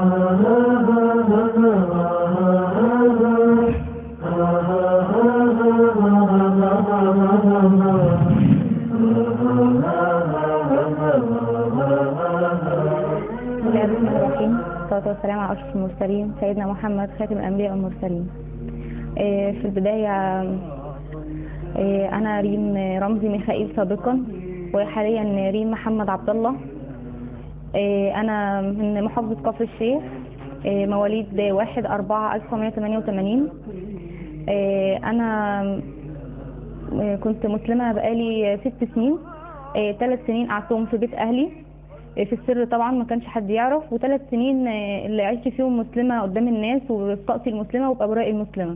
بسم الله الرحمن الرحيم والصلاة والسلام على أشرف المرسلين سيدنا محمد خاتم الأنبياء والمرسلين آه، في البداية آه، أنا ريم رمزي ميخائيل سابقا وحاليا ريم محمد عبد الله آه، أنا من محافظة كفر الشيخ آه، مواليد واحد أربعة ألف ومية تمانية وتمانين أنا آه، كنت مسلمة بقالي ست سنين ثلاث سنين قعدتهم في بيت أهلي في السر طبعا ما كانش حد يعرف وثلاث سنين آه، اللي عشت فيهم مسلمة قدام الناس وبطاقتي المسلمة وبأوراقي المسلمة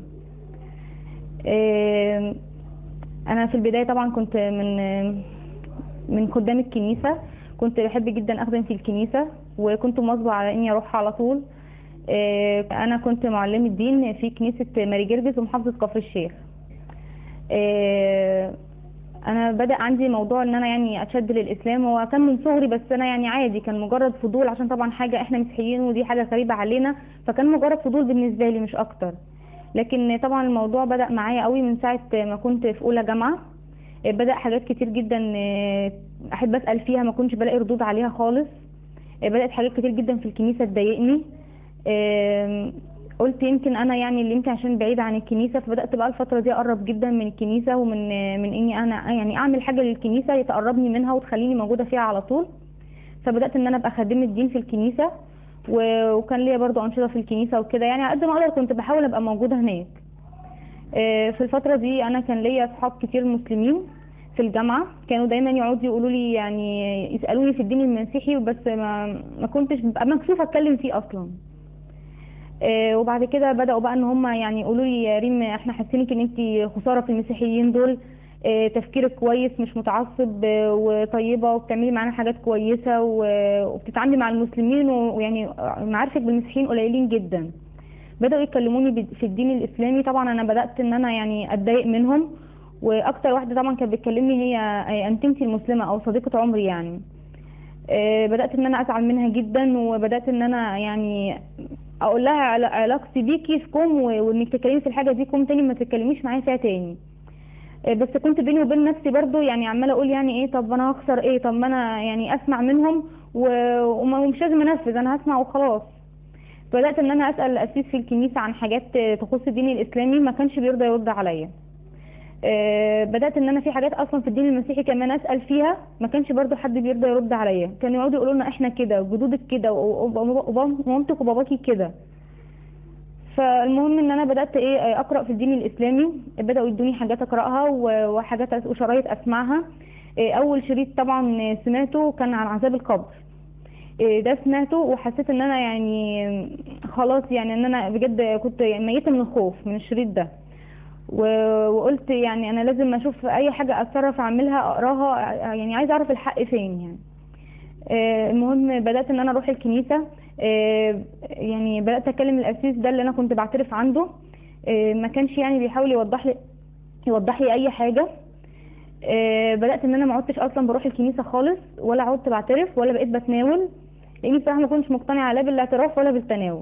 آه، أنا في البداية طبعا كنت من آه، من خدام الكنيسة كنت بحب جدا أخدم في الكنيسة وكنت مواظبة على إني أروح على طول آه، أنا كنت معلمة دين في كنيسة ماري جرجس ومحافظة كفر الشيخ آه، انا بدا عندي موضوع ان انا يعني اتشد للاسلام هو كان من صغري بس انا يعني عادي كان مجرد فضول عشان طبعا حاجه احنا مسيحيين ودي حاجه غريبه علينا فكان مجرد فضول بالنسبه لي مش اكتر لكن طبعا الموضوع بدا معايا قوي من ساعه ما كنت في اولى جامعه بدا حاجات كتير جدا آه، احب اسال فيها ما كنتش بلاقي ردود عليها خالص آه، بدات حاجات كتير جدا في الكنيسه تضايقني آم، قلت يمكن انا يعني اللي يمكن عشان بعيدة عن الكنيسة فبدأت بقى الفترة دي اقرب جدا من الكنيسة ومن من اني انا يعني اعمل حاجة للكنيسة يتقربني منها وتخليني موجودة فيها على طول فبدأت ان انا ابقى خادمة دين في الكنيسة و- وكان ليا برضو انشطة في الكنيسة وكده يعني على قد ما اقدر كنت بحاول ابقى موجودة هناك آه، في الفترة دي انا كان ليا اصحاب كتير مسلمين في الجامعة كانوا دايما يقعدوا يقولوا لي يعني يسألوني في الدين المسيحي بس ما ما كنتش ببقى مكسوفة اتكلم فيه اصلا آه، وبعد كده بدأوا بقى ان هم يعني يقولوا لي يا ريم احنا حاسينك ان انت خسارة في المسيحيين دول آه، تفكيرك كويس مش متعصب آه، وطيبة وبتعملي معانا حاجات كويسة و- وبتتعاملي مع المسلمين و- ويعني معارفك بالمسيحيين قليلين جدا بدأوا يكلموني بد- في الدين الإسلامي طبعا أنا بدأت إن أنا يعني أتضايق منهم وأكتر واحدة طبعا كانت بتكلمني هي آه، أنتمتي المسلمة أو صديقة عمري يعني آه، بدأت إن أنا أزعل منها جدا وبدأت إن أنا يعني اقول لها عل- علاقتي بيكي في كوم و- وانك تتكلمي في الحاجه دي كوم تاني ما تتكلميش معايا فيها تاني آه، بس كنت بيني وبين نفسي برضو يعني عماله اقول يعني ايه طب انا هخسر ايه طب ما انا يعني اسمع منهم و- وما- ومش لازم انفذ انا هسمع وخلاص بدات ان انا اسال الاسيس في الكنيسه عن حاجات آه، تخص الدين الاسلامي ما كانش بيرضى يرد عليا آه، بدات ان انا في حاجات اصلا في الدين المسيحي كمان اسال فيها ما كانش برضو حد بيرضى يرد عليا كانوا يقعدوا يقولوا لنا احنا كده وجدودك كده و- و- وب- ومامتك وباباكي كده فالمهم ان انا بدات ايه آه، اقرا في الدين الاسلامي بداوا يدوني حاجات اقراها و- وحاجات أس- وشرايط اسمعها آه، اول شريط طبعا آه، سمعته كان عن عذاب القبر آه، ده سمعته وحسيت ان انا يعني خلاص يعني ان انا بجد كنت ميته من الخوف من الشريط ده و- وقلت يعني انا لازم اشوف اي حاجه اتصرف اعملها اقراها يعني عايزه اعرف الحق فين يعني آه، المهم بدات ان انا اروح الكنيسه آه، يعني بدات اكلم الاسيس ده اللي انا كنت بعترف عنده آه، ما كانش يعني بيحاول يوضح لي يوضح لي اي حاجه آه، بدات ان انا ما عدتش اصلا بروح الكنيسه خالص ولا عدت بعترف ولا بقيت بتناول لاني بصراحه ما كنتش مقتنعه لا بالاعتراف ولا بالتناول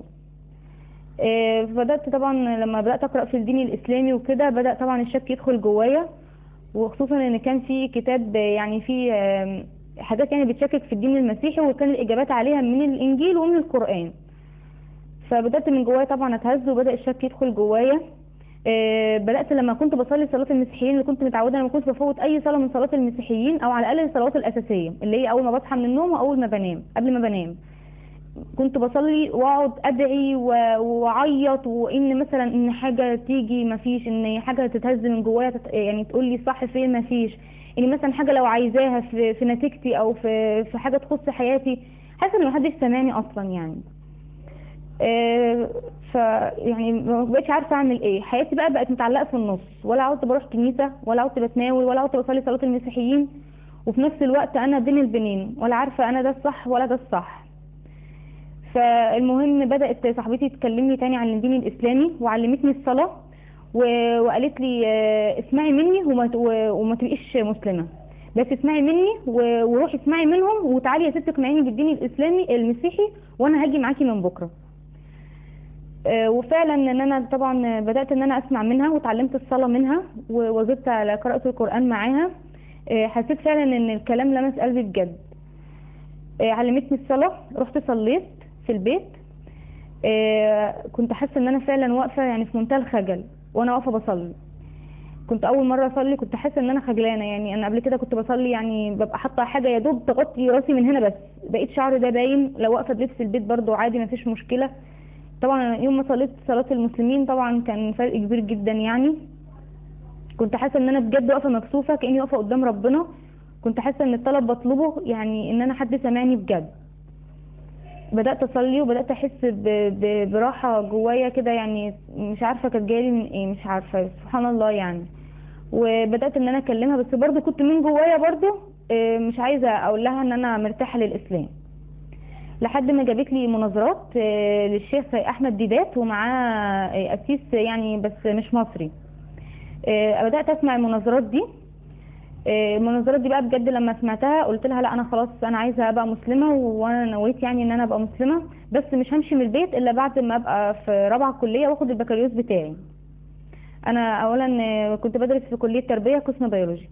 آه، فبدات طبعا لما بدات اقرا في الدين الاسلامي وكده بدا طبعا الشك يدخل جوايا وخصوصا ان كان في كتاب آه، يعني في آم، حاجات يعني بتشكك في الدين المسيحي وكان الاجابات عليها من الانجيل ومن القران فبدات من جوايا طبعا اتهز وبدا الشك يدخل جوايا آه، بدات لما كنت بصلي صلاه المسيحيين اللي كنت متعوده انا ما كنتش بفوت اي صلاه من صلاه المسيحيين او على الاقل الصلوات الاساسيه اللي هي اول ما بصحى من النوم واول ما بنام قبل ما بنام كنت بصلي واقعد ادعي و- واعيط وان مثلا ان حاجه تيجي ما فيش ان حاجه تتهز من جوايا تت... يعني تقول لي صح فين ما فيش ان مثلا حاجه لو عايزاها في, في نتيجتي او في في حاجه تخص حياتي حاسه ان محدش سامعني اصلا يعني آه، ف يعني ما بقتش عارفه اعمل ايه حياتي بقى بقت متعلقه في النص ولا عدت بروح كنيسه ولا عدت بتناول ولا عدت بصلي صلاه المسيحيين وفي نفس الوقت انا بين البنين ولا عارفه انا ده الصح ولا ده الصح فالمهم بدات صاحبتي تكلمني تاني عن الدين الاسلامي وعلمتني الصلاه و- وقالت لي آه، اسمعي مني وما ت- و- وما تبقيش مسلمه بس اسمعي مني و- وروحي اسمعي منهم وتعالي يا ست اقنعيني بالدين الاسلامي المسيحي وانا هاجي معاكي من بكره آه، وفعلا ان انا طبعا بدات ان انا اسمع منها وتعلمت الصلاه منها ووظبت على قراءه القران معاها آه، حسيت فعلا ان الكلام لمس قلبي بجد آه، علمتني الصلاه رحت صليت في البيت آه، كنت حاسه ان انا فعلا واقفه يعني في منتهى الخجل وانا واقفه بصلي كنت اول مره اصلي كنت حاسه ان انا خجلانه يعني انا قبل كده كنت بصلي يعني ببقى حاطه حاجه يا دوب تغطي راسي من هنا بس بقيت شعري ده باين لو واقفه بلبس البيت برضو عادي ما فيش مشكله طبعا يوم ما صليت صلاه المسلمين طبعا كان فرق كبير جدا يعني كنت حاسه ان انا بجد واقفه مكسوفه كاني واقفه قدام ربنا كنت حاسه ان الطلب بطلبه يعني ان انا حد سامعني بجد بدات اصلي وبدات احس ب- ب- براحه جوايا كده يعني مش عارفه كانت جايه من ايه مش عارفه سبحان الله يعني وبدات ان انا اكلمها بس برضو كنت من جوايا برضو آه، مش عايزه اقول لها ان انا مرتاحه للاسلام لحد ما جابت لي مناظرات آه، للشيخ احمد ديدات ومعاه آه، قسيس يعني بس مش مصري آه، بدات اسمع المناظرات دي آه، المناظرات دي بقى بجد لما سمعتها قلت لها لا انا خلاص انا عايزه ابقى مسلمه وانا نويت يعني ان انا ابقى مسلمه بس مش همشي من البيت الا بعد ما ابقى في رابعه كليه واخد البكالوريوس بتاعي انا اولا آه، كنت بدرس في كليه تربيه قسم بيولوجي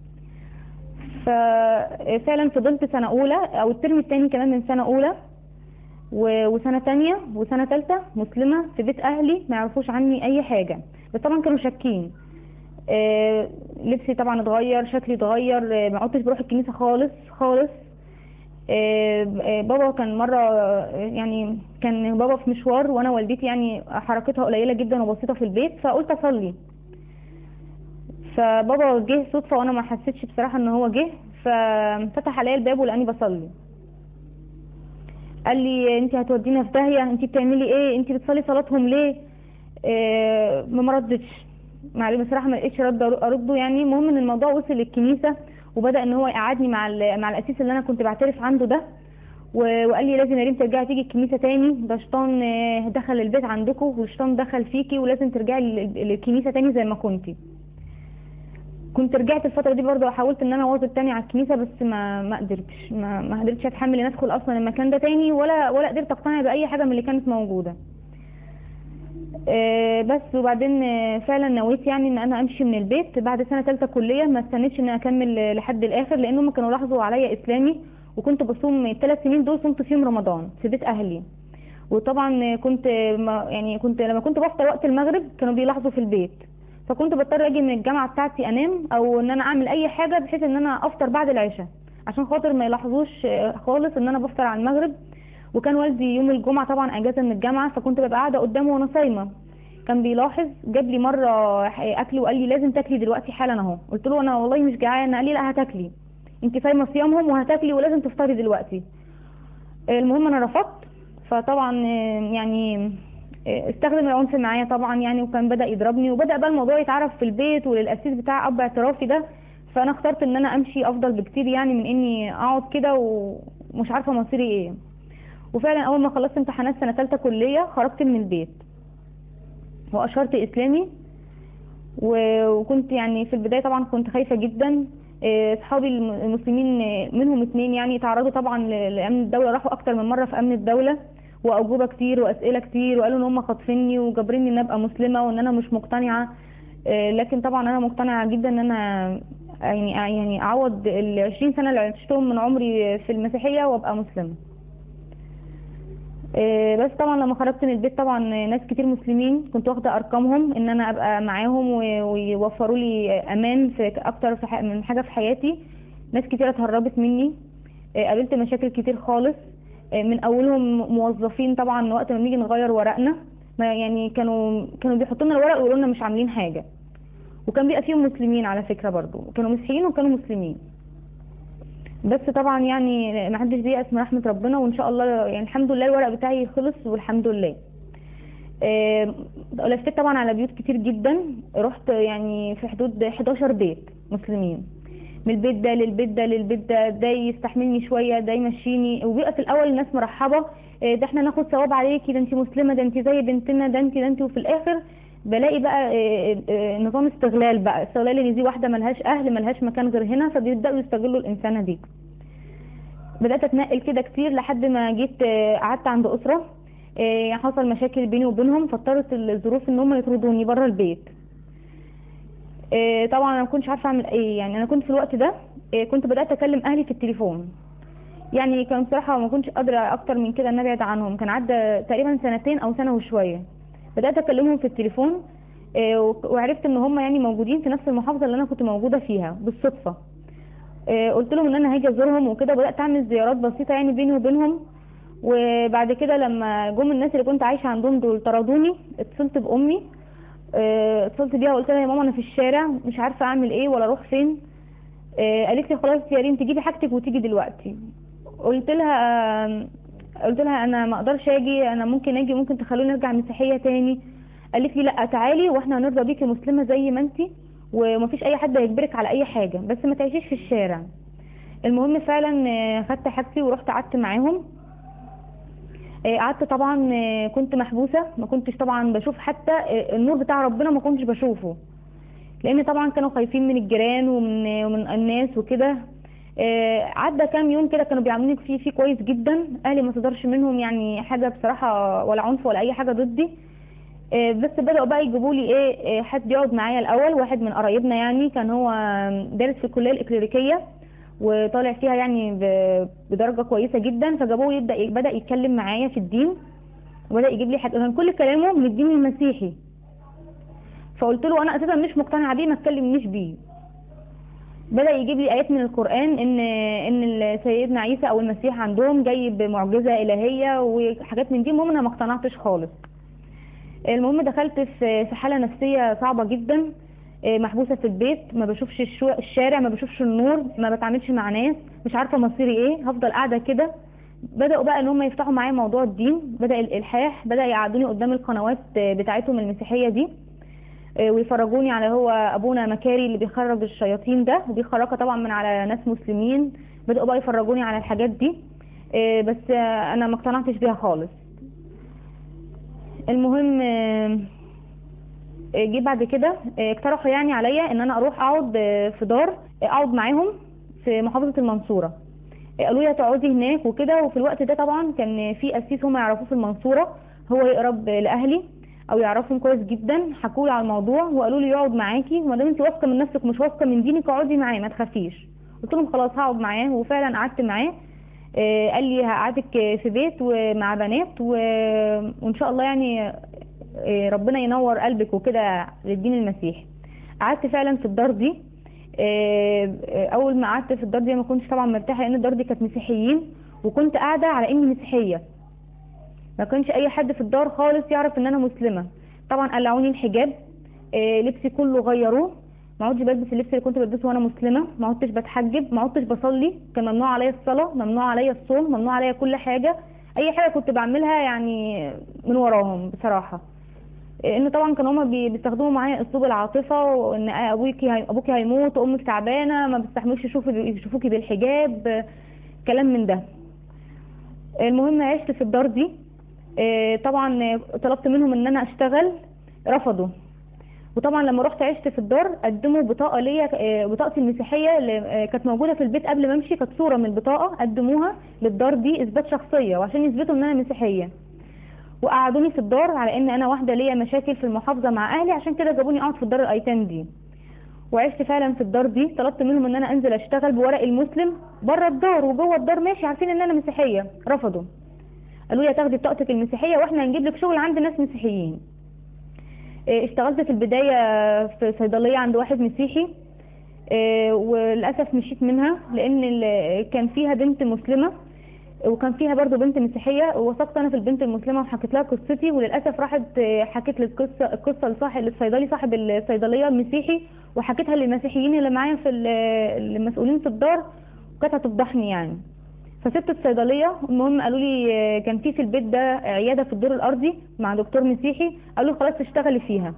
ففعلا فضلت سنه اولى او الترم الثاني كمان من سنه اولى و- وسنه تانية وسنه ثالثه مسلمه في بيت اهلي ما يعرفوش عني اي حاجه بس طبعا كانوا شاكين آه، لبسي طبعا اتغير شكلي اتغير آه، ما عدتش بروح الكنيسه خالص خالص آه، آه، بابا كان مره آه، يعني كان بابا في مشوار وانا والدتي يعني حركتها قليله جدا وبسيطه في البيت فقلت اصلي فبابا جه صدفه وانا ما حسيتش بصراحه ان هو جه ففتح عليا الباب ولقاني بصلي قال لي انت هتودينا في داهيه انت بتعملي ايه انت بتصلي صلاتهم ليه آه ما ردتش معلش بصراحه ما لقيتش رد أر- ارده يعني المهم ان الموضوع وصل للكنيسه وبدا ان هو يقعدني مع ال- مع القسيس اللي انا كنت بعترف عنده ده و- وقال لي لازم يا ريم ترجعي تيجي الكنيسه تاني ده شيطان آه، دخل البيت عندكم والشيطان دخل فيكي ولازم ترجعي لل- للكنيسه تاني زي ما كنتي كنت رجعت الفتره دي برضه وحاولت ان انا اواظب تاني على الكنيسه بس ما ما قدرتش ما, ما قدرتش اتحمل ان ادخل اصلا المكان ده تاني ولا ولا قدرت اقتنع باي حاجه من اللي كانت موجوده آه، بس وبعدين آه، فعلا نويت يعني ان انا امشي من البيت بعد سنه ثالثه كليه ما استنيتش ان أنا اكمل آه، لحد الاخر لانهم كانوا لاحظوا عليا اسلامي وكنت بصوم الثلاث سنين دول صمت فيهم رمضان في بيت اهلي وطبعا آه، كنت آه، ما يعني كنت لما كنت بفطر وقت المغرب كانوا بيلاحظوا في البيت فكنت بضطر اجي من الجامعه بتاعتي انام او ان انا اعمل اي حاجه بحيث ان انا افطر بعد العشاء عشان خاطر ما يلاحظوش آه، خالص ان انا بفطر على المغرب وكان والدي يوم الجمعه طبعا اجازه من الجامعه فكنت ببقى قاعده قدامه وانا صايمه كان بيلاحظ جاب لي مره اكل وقال لي لازم تاكلي دلوقتي حالا اهو قلت له انا والله مش جعانه قال لي لا هتاكلي انت صايمه صيامهم وهتاكلي ولازم تفطري دلوقتي المهم انا رفضت فطبعا آه، يعني آه، استخدم العنف معايا طبعا يعني وكان بدا يضربني وبدا بقى الموضوع يتعرف في البيت وللاسيس بتاع اب اعترافي ده فانا اخترت ان انا امشي افضل بكتير يعني من اني اقعد كده ومش عارفه مصيري ايه وفعلا اول ما خلصت امتحانات سنه ثالثه كليه خرجت من البيت واشرت اسلامي و- وكنت يعني في البدايه طبعا كنت خايفه جدا إيه، اصحابي الم- المسلمين إيه، منهم اتنين يعني تعرضوا طبعا ل- لامن الدوله راحوا اكتر من مره في امن الدوله واجوبه كتير واسئله كتير وقالوا ان هم خاطفيني وجابريني ان ابقى مسلمه وان انا مش مقتنعه إيه، لكن طبعا انا مقتنعه جدا ان انا يعني يعني اعوض ال 20 سنه اللي عشتهم من عمري في المسيحيه وابقى مسلمه إيه، بس طبعا لما خرجت من البيت طبعا ناس كتير مسلمين كنت واخده ارقامهم ان انا ابقى معاهم و- ويوفروا لي امان في اكتر في ح- من حاجه في حياتي ناس كتير اتهربت مني إيه، قابلت مشاكل كتير خالص إيه، من اولهم موظفين طبعا وقت ما بنيجي نغير ورقنا ما يعني كانوا كانوا بيحطوا لنا الورق ويقولوا لنا مش عاملين حاجه وكان بيبقى فيهم مسلمين على فكره برضو كانوا مسيحيين وكانوا مسلمين بس طبعا يعني ما حدش بيأس من رحمة ربنا وان شاء الله يعني الحمد لله الورق بتاعي خلص والحمد لله آه، لفيت طبعا على بيوت كتير جدا رحت يعني في حدود 11 بيت مسلمين من البيت ده للبيت ده للبيت ده ده يستحملني شويه ده يمشيني وبيبقى في الاول الناس مرحبه آه، ده احنا ناخد ثواب عليكي ده انت مسلمه ده انت زي بنتنا ده انت ده انت وفي الاخر بلاقي بقى آه، آه، نظام استغلال بقى استغلال ان دي واحده ملهاش اهل ملهاش مكان غير هنا فبيبداوا يستغلوا الانسانه دي بدات اتنقل كده كتير لحد ما جيت آه، قعدت عند اسره آه، حصل مشاكل بيني وبينهم فاضطرت الظروف ان هم يطردوني بره البيت آه، طبعا انا ما كنتش عارفه اعمل ايه يعني انا كنت في الوقت ده آه، كنت بدات اكلم اهلي في التليفون يعني كان بصراحه ما كنتش قادره اكتر من كده ان ابعد عنهم كان عدى تقريبا سنتين او سنه وشويه بدات اكلمهم في التليفون آه، وك- وعرفت ان هم يعني موجودين في نفس المحافظه اللي انا كنت موجوده فيها بالصدفه آه، قلت لهم ان انا هاجي ازورهم وكده بدات اعمل زيارات بسيطه يعني بيني وبينهم وبعد كده لما جم الناس اللي كنت عايشه عندهم دول طردوني اتصلت بامي آه، اتصلت بيها وقلت لها يا ماما انا في الشارع مش عارفه اعمل ايه ولا اروح فين آه، قالت لي خلاص يا ريم تجيبي حاجتك وتيجي دلوقتي قلت لها آه، قلت لها انا ما اقدرش اجي انا ممكن اجي ممكن تخلوني ارجع مسيحيه تاني قالت لي لا تعالي واحنا هنرضى بيكي مسلمه زي ما انتي ومفيش اي حد هيجبرك على اي حاجه بس ما تعيشيش في الشارع المهم فعلا آه، خدت حاجتي ورحت قعدت معاهم آه، قعدت طبعا آه، كنت محبوسه ما كنتش طبعا بشوف حتى آه، النور بتاع ربنا ما كنتش بشوفه لان طبعا كانوا خايفين من الجيران ومن ومن الناس وكده آه، عدى كام يوم كده كانوا بيعاملوني فيه فيه كويس جدا اهلي ما صدرش منهم يعني حاجه بصراحه ولا عنف ولا اي حاجه ضدي آه، بس بدأوا بقى يجيبوا لي ايه آه، حد يقعد معايا الاول واحد من قرايبنا يعني كان هو دارس في الكليه الاكليريكيه وطالع فيها يعني ب- بدرجه كويسه جدا فجابوه يبدا بدا يتكلم معايا في الدين وبدا يجيب لي حد كان كل كلامه من الدين المسيحي فقلت له انا اساسا مش مقتنعه بيه ما تكلمنيش بيه بدا يجيب لي ايات من القران ان ان سيدنا عيسى او المسيح عندهم جاي بمعجزه الهيه وحاجات من دي المهم انا ما اقتنعتش خالص المهم دخلت في في حاله نفسيه صعبه جدا آه، محبوسه في البيت ما بشوفش الشو- الشارع ما بشوفش النور ما بتعاملش مع ناس مش عارفه مصيري ايه هفضل قاعده كده بداوا بقى ان هم يفتحوا معايا موضوع الدين بدا الالحاح بدا يقعدوني قدام القنوات آه، بتاعتهم المسيحيه دي آه، ويفرجوني على هو ابونا مكاري اللي بيخرج الشياطين ده وبيخرجها طبعا من على ناس مسلمين بداوا بقى يفرجوني على الحاجات دي آه، بس آه، انا ما اقتنعتش بيها خالص المهم آه، آه، جه بعد كده آه، اقترحوا يعني عليا ان انا اروح اقعد آه، في دار آه، اقعد معاهم في محافظه المنصوره آه، قالوا لي هتقعدي هناك وكده وفي الوقت ده طبعا كان في قسيس هم يعرفوه في المنصوره هو يقرب لاهلي او يعرفهم كويس جدا حكوا لي على الموضوع وقالوا لي يقعد معاكي وما دام انت واثقه من نفسك مش واثقه من دينك اقعدي معاه ما تخافيش قلت لهم خلاص هقعد معاه وفعلا قعدت معاه آه، قال لي هقعدك في بيت ومع بنات و... وان شاء الله يعني آه، ربنا ينور قلبك وكده للدين المسيحي قعدت فعلا في الدار دي آه، آه، اول ما قعدت في الدار دي ما كنتش طبعا مرتاحه لان الدار دي كانت مسيحيين وكنت قاعده على اني مسيحيه ما كانش اي حد في الدار خالص يعرف ان انا مسلمه طبعا قلعوني الحجاب آه، لبسي كله غيروه ما عدتش بلبس اللبس اللي كنت بلبسه وانا مسلمه ما عدتش بتحجب ما عدتش بصلي كان ممنوع عليا الصلاه ممنوع عليا الصوم ممنوع عليا كل حاجه اي حاجه كنت بعملها يعني من وراهم بصراحه ان طبعا كانوا هما بي- بيستخدموا معايا اسلوب العاطفه وان ابوكي هي- ابوكي هيموت وامك تعبانه ما بيستحملوش يشوفوا يشوفوكي بالحجاب كلام من ده المهم عشت في الدار دي آه، طبعا آه، طلبت منهم ان انا اشتغل رفضوا وطبعا لما رحت عشت في الدار قدموا بطاقه ليا آه، بطاقتي المسيحيه اللي آه، كانت موجوده في البيت قبل ما امشي كانت صوره من البطاقه قدموها للدار دي اثبات شخصيه وعشان يثبتوا ان انا مسيحيه وقعدوني في الدار على ان انا واحده ليا مشاكل في المحافظه مع اهلي عشان كده جابوني اقعد في الدار الايتام دي وعشت فعلا في الدار دي طلبت منهم ان انا انزل اشتغل بورق المسلم بره الدار وجوه الدار ماشي عارفين ان انا مسيحيه رفضوا قالوا لي هتاخدي بطاقتك المسيحيه واحنا هنجيب لك شغل عند ناس مسيحيين إيه، اشتغلت في البدايه في صيدليه عند واحد مسيحي إيه، وللاسف مشيت منها لان ال- كان فيها بنت مسلمه وكان فيها برضو بنت مسيحيه ووثقت انا في البنت المسلمه وحكيت لها قصتي وللاسف راحت آه، حكت لي القصه القصه لصاحب للصيدلي صاحب الصيدليه المسيحي وحكيتها للمسيحيين اللي معايا في ال- المسؤولين في الدار وكانت هتفضحني يعني فسبت الصيدليه المهم قالوا لي آه، كان في في البيت ده عياده في الدور الارضي مع دكتور مسيحي قالوا لي خلاص تشتغلي فيها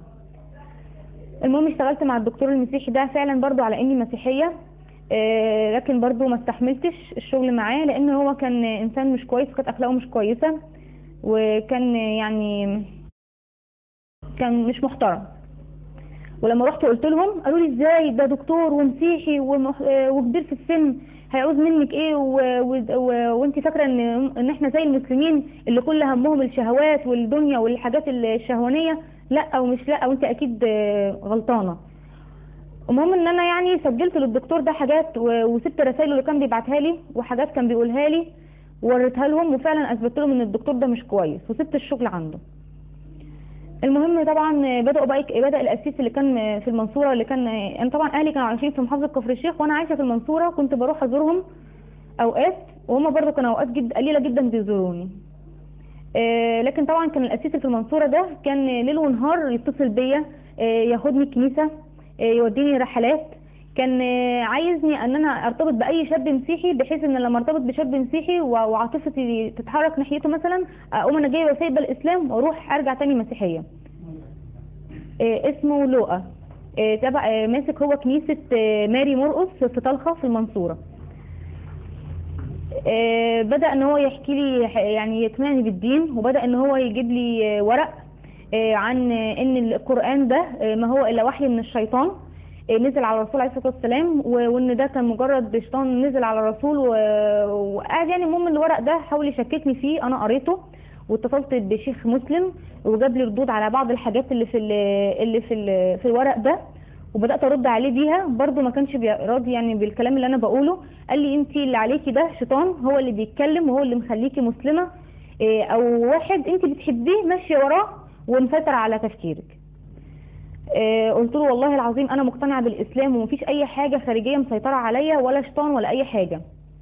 المهم اشتغلت مع الدكتور المسيحي ده فعلا برضو على اني مسيحيه آه، لكن برضو ما استحملتش الشغل معاه لان هو كان انسان مش كويس وكانت اخلاقه مش كويسه وكان يعني كان مش محترم ولما رحت قلت لهم قالوا لي ازاي ده دكتور ومسيحي ومح... آه، وكبير في السن هيعوز منك ايه و... و... و... وانت فاكره ان ان احنا زي المسلمين اللي كل همهم الشهوات والدنيا والحاجات الشهوانيه لا ومش لا وانت اكيد آه، غلطانه المهم ان انا يعني سجلت للدكتور ده حاجات و- وسبت رسائله اللي كان بيبعتها لي وحاجات كان بيقولها لي ووريتها لهم وفعلا اثبت لهم ان الدكتور ده مش كويس وسبت الشغل عنده المهم طبعا بدأوا بقى بدأ القسيس اللي كان في المنصورة اللي كان انا طبعا اهلي كانوا عايشين في محافظة كفر الشيخ وانا عايشة في المنصورة كنت بروح ازورهم اوقات وهم برضو كانوا اوقات جد قليلة جدا بيزوروني آه، لكن طبعا كان القسيس اللي في المنصورة ده كان ليل ونهار يتصل بيا آه، ياخدني الكنيسة آه، يوديني رحلات كان آه، عايزني ان انا ارتبط باي شاب مسيحي بحيث ان لما ارتبط بشاب مسيحي و- وعاطفتي تتحرك ناحيته مثلا اقوم انا جايه وسايبه الاسلام واروح ارجع تاني مسيحيه آه، اسمه لؤى آه، تبع آه، ماسك هو كنيسه آه، ماري مرقص في طلخه في المنصوره آه، بدأ ان هو يحكي لي ح- يعني يقنعني بالدين وبدأ ان هو يجيب لي آه، ورق آه، عن آه، ان القرآن ده آه، ما هو الا وحي من الشيطان آه، نزل على الرسول عليه الصلاة والسلام و- وان ده كان مجرد شيطان نزل على الرسول و- وقعد يعني المهم الورق ده حاول يشككني فيه انا قريته واتصلت بشيخ مسلم وجاب لي ردود على بعض الحاجات اللي في ال- اللي في ال- في الورق ده وبدات ارد عليه بيها برضه ما كانش بي- راضي يعني بالكلام اللي انا بقوله قال لي انت اللي عليكي ده شيطان هو اللي بيتكلم وهو اللي مخليكي مسلمه إيه، او واحد انت بتحبيه ماشيه وراه ومسيطر على تفكيرك إيه، قلت له والله العظيم انا مقتنعه بالاسلام ومفيش اي حاجه خارجيه مسيطره عليا ولا شيطان ولا اي حاجه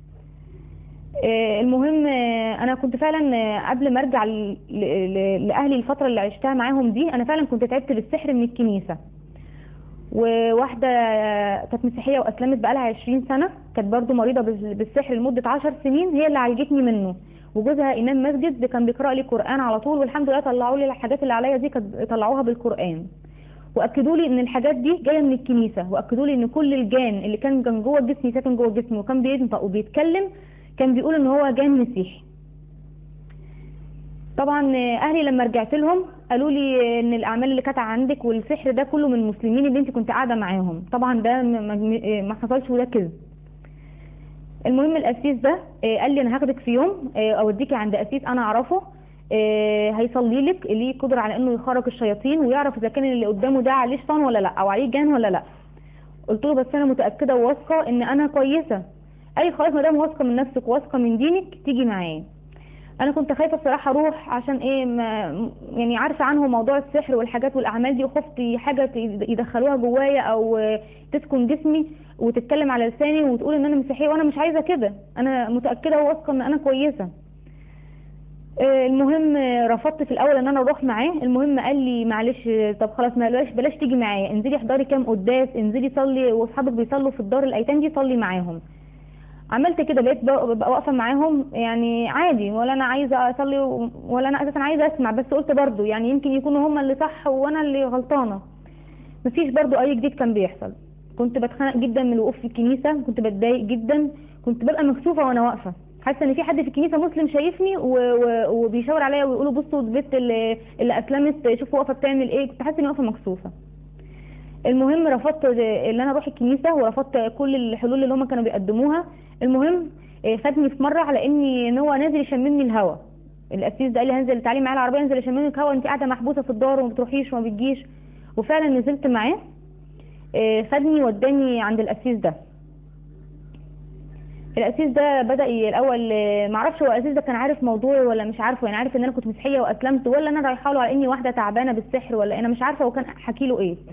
آه، المهم آه، انا كنت فعلا آه، قبل ما ارجع ل- ل- لاهلي الفتره اللي عشتها معاهم دي انا فعلا كنت تعبت بالسحر من الكنيسه وواحده آه، كانت مسيحيه واسلمت بقالها 20 سنه كانت برضو مريضه بال- بالسحر لمده 10 سنين هي اللي عالجتني منه وجوزها امام مسجد كان بيقرا لي قران على طول والحمد لله طلعوا لي الحاجات اللي عليا دي كانت طلعوها بالقران واكدوا لي ان الحاجات دي جايه من الكنيسه واكدوا لي ان كل الجان اللي كان كان جوه جسمي ساكن جوه جسمي وكان بينطق وبيتكلم كان بيقول ان هو جان مسيحي طبعا اهلي لما رجعت لهم قالوا لي ان الاعمال اللي كانت عندك والسحر ده كله من المسلمين اللي انت كنت قاعده معاهم طبعا ده ما- ما ما حصلش وده كذب المهم القسيس ده آه، قال لي انا هاخدك في يوم آه، اوديكي عند قسيس انا اعرفه آه، هيصلي لك ليه قدره على انه يخرج الشياطين ويعرف اذا كان اللي قدامه ده عليه شيطان ولا لا او عليه جان ولا لا قلت له بس انا متاكده وواثقه ان انا كويسه قال لي خلاص ما دام واثقه من نفسك واثقه من دينك تيجي معايا انا كنت خايفه بصراحه اروح عشان ايه ما يعني عارفه عنه موضوع السحر والحاجات والاعمال دي وخفت حاجه ت- يدخلوها جوايا او آه، تسكن جسمي وتتكلم على لساني وتقول ان انا مسيحيه وانا مش عايزه كده انا متاكده وواثقه ان انا كويسه آه، المهم آه، رفضت في الاول ان انا اروح معاه المهم قال لي معلش آه، طب خلاص ما بلاش بلاش تيجي معايا انزلي احضري كام قداس انزلي صلي واصحابك بيصلوا في الدار الايتام دي صلي معاهم عملت كده بقيت بق- ببقى واقفه معاهم يعني عادي ولا انا عايزه اصلي و- ولا انا اساسا عايزه اسمع بس قلت برضو يعني يمكن يكونوا هما اللي صح وانا اللي غلطانه مفيش برضو اي جديد كان بيحصل كنت بتخانق جدا من الوقوف في الكنيسه كنت بتضايق جدا كنت ببقى مكسوفه وانا واقفه حاسه ان في حد في الكنيسه مسلم شايفني و... و... وبيشاور عليا ويقولوا بصوا البنت اللي, اللي اسلمت شوفوا واقفه بتعمل ايه كنت حاسه اني واقفه مكسوفه المهم رفضت ان انا اروح الكنيسه ورفضت كل الحلول اللي هم كانوا بيقدموها المهم آه، خدني في مره على اني ان هو نازل يشممني الهوا القسيس ده قال لي هنزل تعالي معايا العربيه انزل اشممك هوا انت قاعده محبوسه في الدار وما بتروحيش وما بتجيش وفعلا نزلت معاه آه، خدني وداني عند القسيس ده القسيس ده بدا ي- الاول آه، معرفش هو القسيس ده كان عارف موضوعي ولا مش عارفه يعني عارف ان انا كنت مسيحيه واسلمت ولا انا رايحه له على اني واحده تعبانه بالسحر ولا انا مش عارفه هو كان حكي له ايه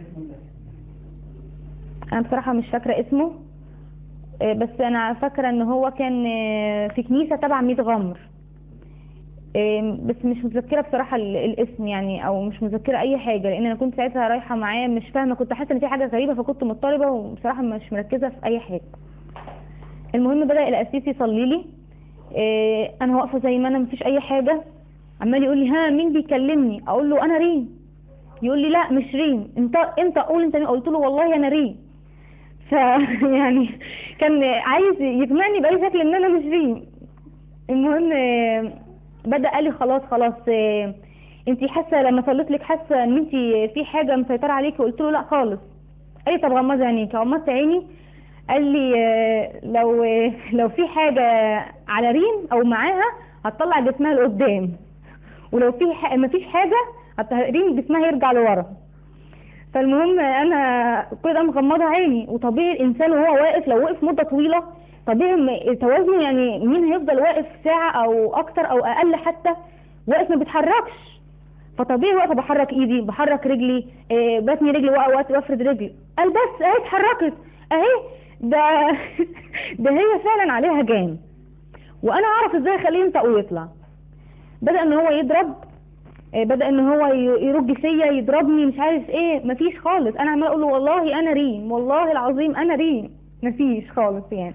انا بصراحه مش فاكره اسمه آه، بس انا فاكره ان هو كان آه، في كنيسه تبع ميت غمر آه، بس مش متذكره بصراحه ال- الاسم يعني او مش متذكره اي حاجه لان انا كنت ساعتها رايحه معاه مش فاهمه كنت حاسه ان في حاجه غريبه فكنت مضطربه وبصراحه مش مركزه في اي حاجه المهم بدا القسيس يصلي لي آه، انا واقفه زي ما انا مفيش اي حاجه عمال يقول لي ها مين بيكلمني اقول له انا ريم يقول لي لا مش ريم انت انت قول انت مين قلت له والله انا ريم ف يعني كان عايز يقنعني باي شكل ان انا مش ريم المهم آه، بدا قال لي خلاص خلاص آه، انت حاسه لما صليت لك حاسه ان انت في حاجه مسيطره عليكي قلت له لا خالص قال لي طب غمضي عينيكي غمضت عيني قال لي آه، لو آه، لو في حاجه على ريم او معاها هتطلع جسمها لقدام ولو في ح... مفيش حاجه هت- ريم جسمها يرجع لورا فالمهم انا كل ده مغمضه عيني وطبيعي الانسان وهو واقف لو وقف مده طويله طبيعي م- توازنه يعني مين هيفضل واقف ساعه او اكتر او اقل حتى واقف ما بيتحركش فطبيعي واقفه بحرك ايدي بحرك رجلي إيه بتني رجلي وقت وقت بفرد رجلي قال بس اهي اتحركت اهي ده ده هي فعلا عليها جان وانا اعرف ازاي اخليه ينطق ويطلع بدا ان هو يضرب آه، بدا ان هو ي- يرج فيا يضربني مش عارف ايه مفيش خالص انا عمال اقول له والله انا ريم والله العظيم انا ريم مفيش خالص يعني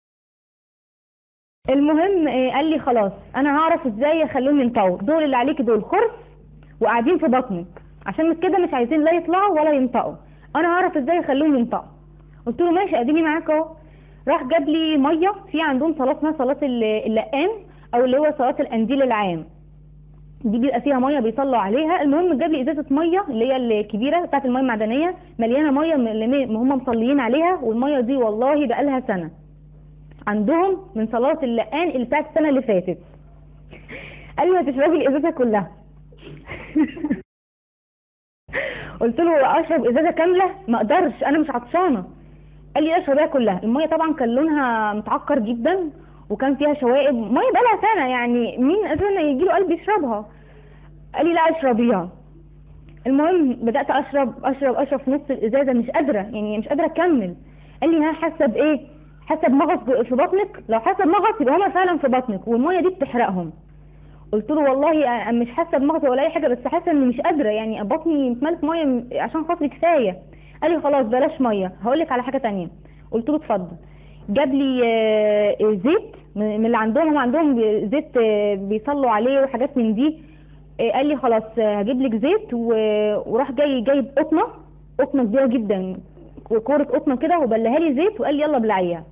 المهم آه، قال لي خلاص انا هعرف ازاي اخليهم ينطقوا دول اللي عليكي دول خرس وقاعدين في بطنك عشان كده مش عايزين لا يطلعوا ولا ينطقوا انا هعرف ازاي اخليهم ينطقوا قلت له ماشي اديني معاك اهو راح جاب لي ميه في عندهم صلاه اسمها صلاه الل- اللقان او اللي هو صلاه القنديل العام دي بيبقى فيها ميه بيصلوا عليها المهم جاب لي ازازه ميه اللي هي الكبيره بتاعت الميه المعدنيه مليانه ميه من اللي م- هم مصليين عليها والميه دي والله بقالها سنه عندهم من صلاه اللقان اللي بتاعت السنه اللي فاتت قال لي هتشربي الازازه كلها قلت له اشرب ازازه كامله ما اقدرش انا مش عطشانه قال لي اشربيها كلها الميه طبعا كان لونها متعكر جدا وكان فيها شوائب ميه بقالها سنه يعني مين اساسا يجي له قلب يشربها قال لي لا اشربيها المهم بدات اشرب اشرب اشرب في نص الازازه مش قادره يعني مش قادره اكمل قال لي ها حاسه بايه حاسه بمغص في بطنك لو حاسه بمغص يبقى هما فعلا في بطنك والميه دي بتحرقهم قلت له والله انا مش حاسه بمغص ولا اي حاجه بس حاسه اني مش قادره يعني بطني متملت ميه م- عشان خاطري كفايه قال لي خلاص بلاش ميه هقول لك على حاجه تانية قلت له اتفضل جاب لي آه، زيت من من اللي عندهم هم عندهم بي- زيت آه، بيصلوا عليه وحاجات من دي آه، قال لي خلاص آه، هجيب لك زيت و- وراح جاي جايب قطنه قطنه كبيره جدا كوره قطنه كده وبلها لي زيت وقال لي يلا بلعيها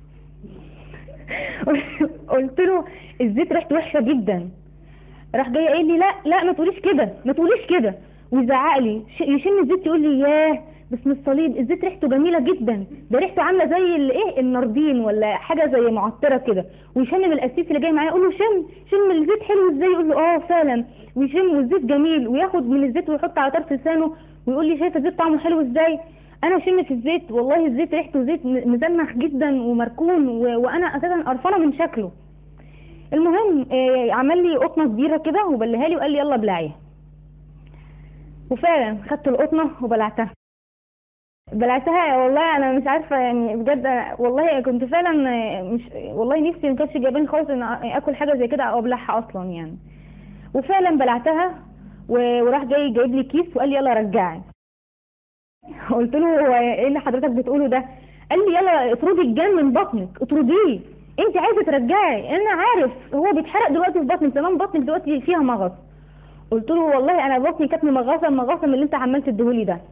قلت له الزيت ريحته وحشه جدا راح جاي قايل لي لا لا ما تقوليش كده ما تقوليش كده ويزعق لي ش- يشم الزيت يقول لي ياه باسم الصليب الزيت ريحته جميله جدا ده ريحته عامله زي الايه الناردين ولا حاجه زي معطره كده ويشم القسيس اللي جاي معايا يقول له شم شم الزيت حلو ازاي يقول له اه فعلا ويشم والزيت جميل وياخد من الزيت ويحط على طرف لسانه ويقول لي شايفه الزيت طعمه حلو ازاي انا شم في الزيت والله الزيت ريحته زيت م- مزنخ جدا ومركون و... وانا اساسا قرفانه من شكله المهم آه، عمل لي قطنه كبيره كده وبلها لي وقال لي يلا بلعيها وفعلا خدت القطنه وبلعتها بلعتها والله انا مش عارفه يعني بجد أنا- والله كنت فعلا آه، مش والله نفسي ما كانش جايباني خالص ان آ- اكل حاجه زي كده او ابلعها اصلا يعني وفعلا بلعتها و- وراح جاي جايب لي كيس وقال لي يلا رجعي قلت له هو ايه اللي حضرتك بتقوله ده قال لي يلا اطردي الجن من بطنك اطرديه انت عايزه ترجعي انا عارف هو بيتحرق دلوقتي في بطنك تمام بطنك دلوقتي فيها مغص قلت له والله انا بطني كانت مغصه مغصه من اللي انت عمال تديهولي ده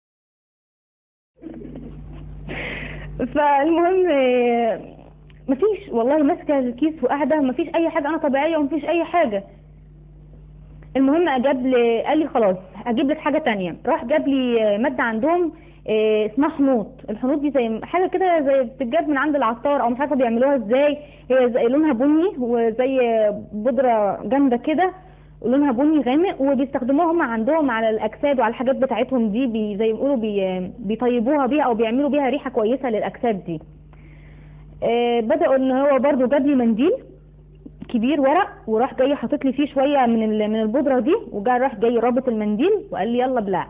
فالمهم آه، مفيش والله ماسكه الكيس وقاعده مفيش اي حاجه انا طبيعيه ومفيش اي حاجه المهم اجاب لي قال لي خلاص هجيب لك حاجه تانية راح جاب لي ماده عندهم آه، اسمها حنوط الحنوط دي زي حاجه كده زي بتتجاب من عند العطار او مش عارفه بيعملوها ازاي هي زي لونها بني وزي بودره جامده كده لونها بني غامق وبيستخدموها هم عندهم على الاجساد وعلى الحاجات بتاعتهم دي بي زي ما بيقولوا بي بيطيبوها بيها او بيعملوا بيها ريحه كويسه للاجساد دي آه، بدأوا ان هو برضو جاب لي منديل كبير ورق وراح جاي حاطط لي فيه شويه من ال- من البودره دي وجا راح جاي رابط المنديل وقال لي يلا بلع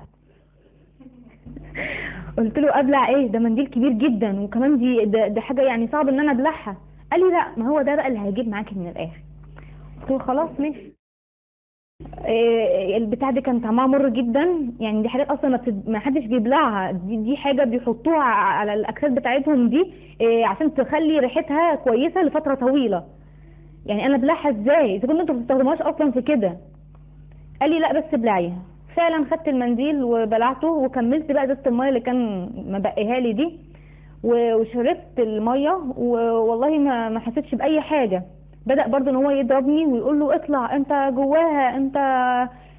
قلت له ابلع ايه ده منديل كبير جدا وكمان دي ده, ده حاجه يعني صعب ان انا ابلعها قال لي لا ما هو ده بقى اللي هيجيب معاكي من الاخر قلت له خلاص ماشي إيه، البتاع دي كان طعمها مر جدا يعني دي حاجات اصلا ما, بتد... ما حدش بيبلعها دي, دي حاجه بيحطوها على الاجساد بتاعتهم دي إيه، عشان تخلي ريحتها كويسه لفتره طويله يعني انا ابلعها ازاي اذا كنتوا انتوا ما بتستخدموهاش اصلا في كده قال لي لا بس ابلعيها فعلا خدت المنديل وبلعته وكملت بقى ازازه الميه اللي كان مبقيها لي دي و- وشربت الميه والله ما ما حسيتش باي حاجه بدا برضه ان هو يضربني ويقول له اطلع انت جواها انت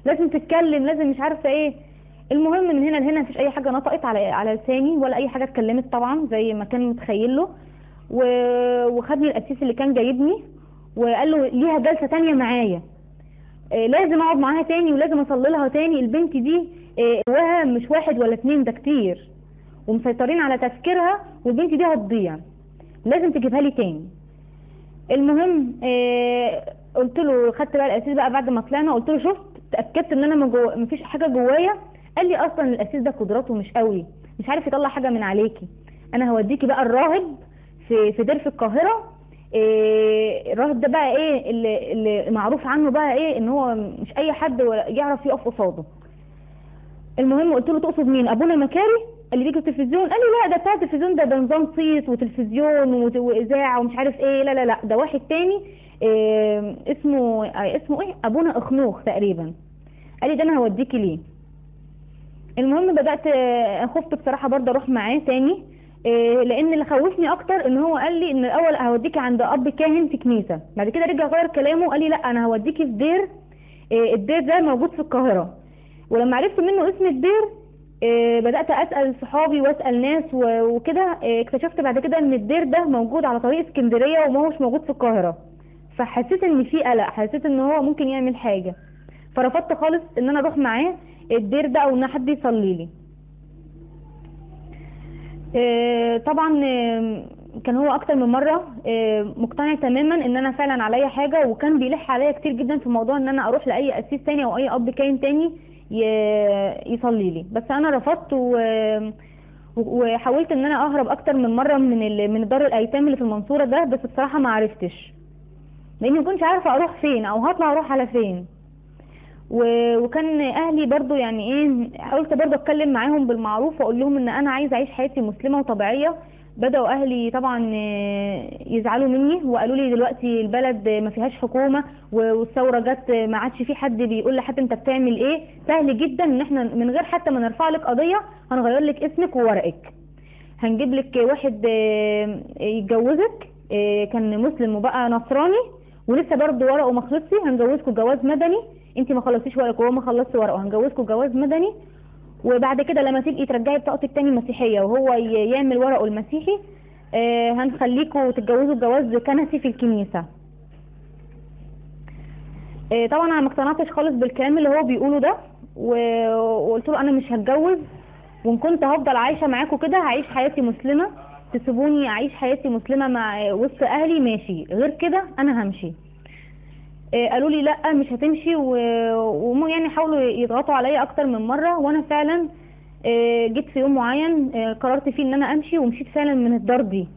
لازم تتكلم لازم مش عارفه ايه المهم من هنا لهنا مفيش اي حاجه نطقت على على لساني ولا اي حاجه اتكلمت طبعا زي ما كان متخيل له و- وخدني القسيس اللي كان جايبني وقال له ليها جلسه تانية معايا آه، لازم اقعد معاها تاني ولازم اصلي لها تاني البنت دي آه، جواها مش واحد ولا اتنين ده كتير ومسيطرين على تفكيرها والبنت دي هتضيع لازم تجيبها لي تاني المهم آه قلت له خدت بقى الاسيس بقى بعد ما طلعنا قلت له شفت اتاكدت ان انا ما جو... مفيش حاجه جوايا قال لي اصلا الاسيس ده قدراته مش قوي مش عارف يطلع حاجه من عليكي انا هوديكي بقى الراهب في في دير في القاهره إيه الراهب ده بقى ايه اللي, اللي معروف عنه بقى ايه ان هو مش اي حد ولا يعرف يقف قصاده المهم قلت له تقصد مين ابونا مكاري اللي بيجي في التلفزيون قال لي لا ده بتاع التلفزيون ده ده نظام صيت وتلفزيون وت- واذاعه ومش عارف ايه لا لا لا ده واحد تاني إيه اسمه آه، اسمه ايه ابونا اخنوخ تقريبا قال لي ده انا هوديكي ليه المهم بدات آه، خفت بصراحه برضه اروح معاه تاني إيه لان اللي خوفني اكتر ان هو قال لي ان الاول هوديكي عند اب كاهن في كنيسه بعد كده رجع غير كلامه قال لي لا انا هوديكي في دير إيه الدير ده موجود في القاهره ولما عرفت منه اسم الدير إيه بدات اسال صحابي واسال ناس و- وكده إيه اكتشفت بعد كده ان الدير ده موجود على طريق اسكندريه وما هوش موجود في القاهره فحسيت ان في قلق حسيت ان هو ممكن يعمل حاجه فرفضت خالص ان انا اروح معاه الدير ده او ان حد يصلي لي آه، طبعا آه، كان هو اكتر من مره آه، مقتنع تماما ان انا فعلا عليا حاجه وكان بيلح عليا كتير جدا في موضوع ان انا اروح لاي قسيس تاني او اي اب كاين تاني ي- يصلي لي بس انا رفضت و وحاولت ان انا اهرب اكتر من مره من ال... من دار الايتام اللي في المنصوره ده بس بصراحه ما عرفتش لاني ما كنتش عارفه اروح فين او هطلع اروح على فين و- وكان اهلي برضو يعني ايه حاولت برضو اتكلم معاهم بالمعروف واقول لهم ان انا عايزه اعيش حياتي مسلمه وطبيعيه بداوا اهلي طبعا آه، يزعلوا مني وقالوا لي دلوقتي البلد ما فيهاش حكومه و- والثوره جت ما عادش في حد بيقول لحد انت بتعمل ايه سهل جدا ان احنا من غير حتى ما نرفع لك قضيه هنغير لك اسمك وورقك هنجيب لك واحد آه، يتجوزك آه، كان مسلم وبقى نصراني ولسه برضه ورقه ما خلصش هنجوزكوا جواز مدني انت ما خلصتيش ورقك وهو ما خلصش ورقه هنجوزكوا جواز مدني وبعد كده لما تبقي ترجعي بطاقتك تاني مسيحيه وهو ي- يعمل ورقه المسيحي آه، هنخليكوا تتجوزوا جواز كنسي في الكنيسه آه، طبعا انا ما اقتنعتش خالص بالكلام اللي هو بيقوله ده و- وقلت له انا مش هتجوز وان كنت هفضل عايشه معاكم كده هعيش حياتي مسلمه تسيبوني اعيش حياتي مسلمه مع وسط اهلي ماشي غير كده انا همشي آه، قالوا لي لا مش هتمشي و- وهم يعني حاولوا يضغطوا عليا اكتر من مره وانا فعلا آه، جيت في يوم معين آه، قررت فيه ان انا امشي ومشيت فعلا من الدار دي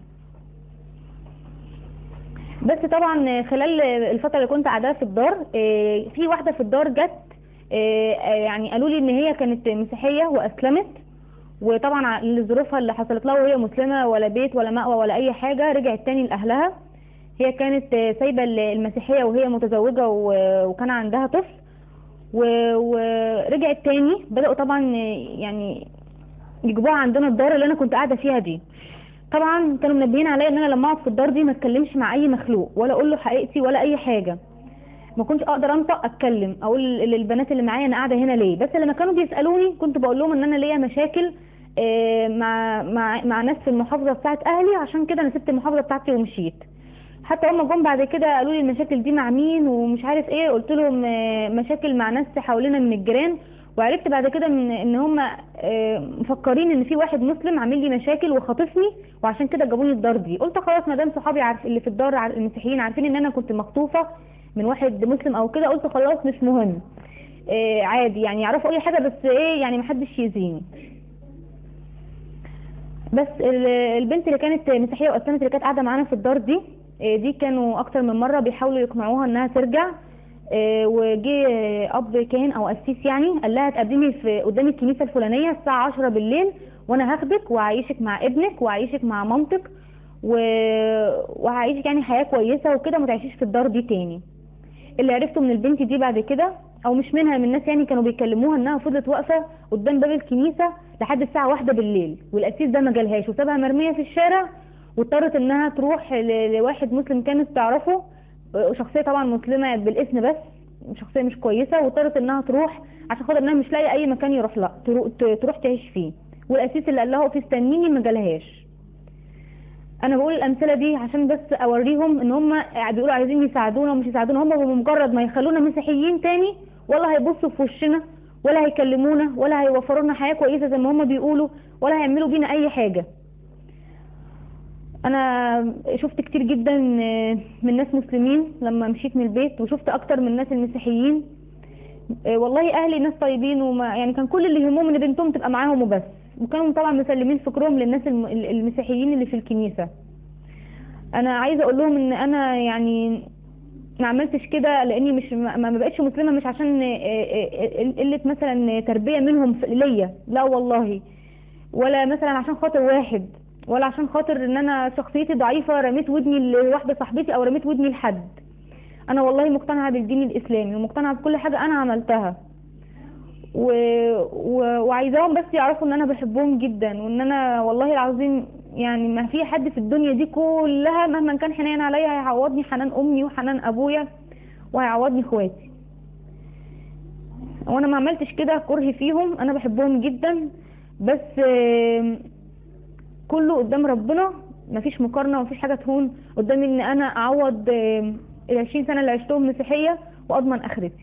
بس طبعا خلال الفترة اللي كنت قاعدة في الدار آه، في واحدة في الدار جت آه، آه، يعني قالوا لي ان هي كانت مسيحية واسلمت وطبعا ع- لظروفها اللي حصلت لها وهي مسلمة ولا بيت ولا مأوى ولا اي حاجة رجعت تاني لاهلها هي كانت آه، سايبة ال- المسيحية وهي متزوجة و- وكان عندها طفل و- ورجعت تاني بدأوا طبعا آه، يعني يجيبوها عندنا الدار اللي انا كنت قاعدة فيها دي طبعا كانوا منبهين عليا ان انا لما اقعد في الدار دي ما اتكلمش مع اي مخلوق ولا اقول له حقيقتي ولا اي حاجه ما كنتش اقدر انطق اتكلم اقول للبنات اللي معايا انا قاعده هنا ليه بس لما كانوا بيسالوني كنت بقول لهم ان انا ليا مشاكل آه، مع مع مع ناس في المحافظه بتاعت اهلي عشان كده انا سبت المحافظه بتاعتي ومشيت حتى هم جم بعد كده قالوا لي المشاكل دي مع مين ومش عارف ايه قلت لهم آه، مشاكل مع ناس حوالينا من الجيران وعرفت بعد كده من ان هم آه، مفكرين ان في واحد مسلم عامل لي مشاكل وخاطفني وعشان كده جابوني الدار دي قلت خلاص ما دام صحابي عارف اللي في الدار عارف- المسيحيين عارفين ان انا كنت مخطوفه من واحد مسلم او كده قلت خلاص مش مهم آه، عادي يعني يعرفوا اي حاجه بس ايه يعني محدش يأذيني بس ال- البنت اللي كانت مسيحيه واسلمت اللي كانت قاعده معانا في الدار دي آه، دي كانوا اكتر من مره بيحاولوا يقنعوها انها ترجع آه، وجي آه، اب كاهن او قسيس يعني قال لها تقدمي في قدام الكنيسه الفلانيه الساعه 10 بالليل وانا هاخدك وهعيشك مع ابنك وهعيشك مع مامتك و... وهعيشك يعني حياه كويسه وكده ما تعيشيش في الدار دي تاني اللي عرفته من البنت دي بعد كده او مش منها من الناس يعني كانوا بيكلموها انها فضلت واقفه قدام باب الكنيسه لحد الساعه واحدة بالليل والقسيس ده ما جالهاش وسابها مرميه في الشارع واضطرت انها تروح ل- لواحد مسلم كانت تعرفه شخصيه طبعا مسلمه بالاسم بس شخصيه مش كويسه واضطرت انها تروح عشان خاطر انها مش لاقيه اي مكان يروح لها ترو- ت- تروح تعيش فيه والاسيس اللي قال لها اقفي استنيني ما جالهاش انا بقول الامثله دي عشان بس اوريهم ان هم بيقولوا عايزين يساعدونا ومش يساعدونا هم بمجرد ما يخلونا مسيحيين تاني ولا هيبصوا في وشنا ولا هيكلمونا ولا هيوفروا لنا حياه كويسه زي ما هم بيقولوا ولا هيعملوا بينا اي حاجه انا شفت كتير جدا من ناس مسلمين لما مشيت من البيت وشفت اكتر من الناس المسيحيين والله اهلي ناس طيبين وما يعني كان كل اللي يهمهم ان بنتهم تبقى معاهم وبس وكانوا طبعا مسلمين فكرهم للناس الم- المسيحيين اللي في الكنيسه انا عايزه اقول لهم ان انا يعني ما عملتش كده لاني مش ما ما بقتش مسلمه مش عشان آه، آه، آه، قله مثلا تربيه منهم في- ليا لا والله ولا مثلا عشان خاطر واحد ولا عشان خاطر ان انا شخصيتي ضعيفه رميت ودني لواحده صاحبتي او رميت ودني لحد انا والله مقتنعه بالدين الاسلامي ومقتنعه بكل حاجه انا عملتها و... و... وعايزاهم بس يعرفوا ان انا بحبهم جدا وان انا والله العظيم يعني ما في حد في الدنيا دي كلها مهما كان حنين عليا هيعوضني حنان امي وحنان ابويا وهيعوضني اخواتي وانا ما عملتش كده كره فيهم انا بحبهم جدا بس آم، كله قدام ربنا مفيش مقارنه ومفيش حاجه تهون قدام ان انا اعوض آم، ال 20 سنه اللي عشتهم مسيحيه واضمن اخرتي